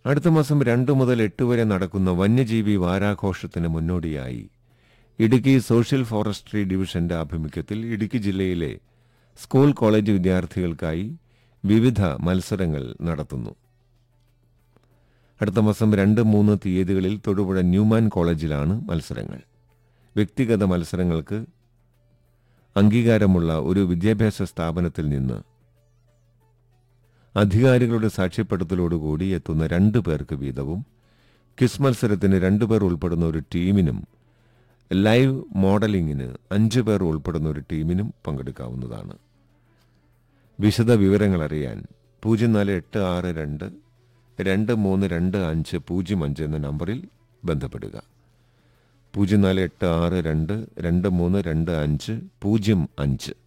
അടുത്ത മാസം രണ്ട് മുതൽ എട്ട് വരെ നടക്കുന്ന വന്യജീവി വാരാഘോഷത്തിന് മുന്നോടിയായി ഇടുക്കി സോഷ്യൽ ഫോറസ്ട്രി ഡിവിഷന്റെ ആഭിമുഖ്യത്തിൽ ഇടുക്കി ജില്ലയിലെ സ്കൂൾ കോളേജ് വിദ്യാർത്ഥികൾക്കായി വിവിധ മത്സരങ്ങൾ നടത്തുന്നു അടുത്ത മാസം രണ്ട് മൂന്ന് തീയതികളിൽ തൊടുപുഴ ന്യൂമാൻ കോളേജിലാണ് മത്സരങ്ങൾ വ്യക്തിഗത മത്സരങ്ങൾക്ക് അംഗീകാരമുള്ള ഒരു വിദ്യാഭ്യാസ സ്ഥാപനത്തിൽ നിന്ന് അധികാരികളുടെ സാക്ഷ്യപ്പെടുത്തലോടുകൂടി എത്തുന്ന രണ്ടു പേർക്ക് വീതവും ക്വിസ് മത്സരത്തിന് രണ്ടുപേർ ഉൾപ്പെടുന്ന ഒരു ടീമിനും ലൈവ് മോഡലിംഗിന് അഞ്ചു പേർ ഉൾപ്പെടുന്ന ഒരു ടീമിനും പങ്കെടുക്കാവുന്നതാണ് വിശദ വിവരങ്ങൾ അറിയാൻ പൂജ്യം നാല് എട്ട് ആറ് രണ്ട് രണ്ട് മൂന്ന് രണ്ട് അഞ്ച് പൂജ്യം അഞ്ച് എന്ന നമ്പറിൽ ബന്ധപ്പെടുക പൂജ്യം നാല് എട്ട് ആറ് രണ്ട് രണ്ട് മൂന്ന് രണ്ട് അഞ്ച് പൂജ്യം അഞ്ച്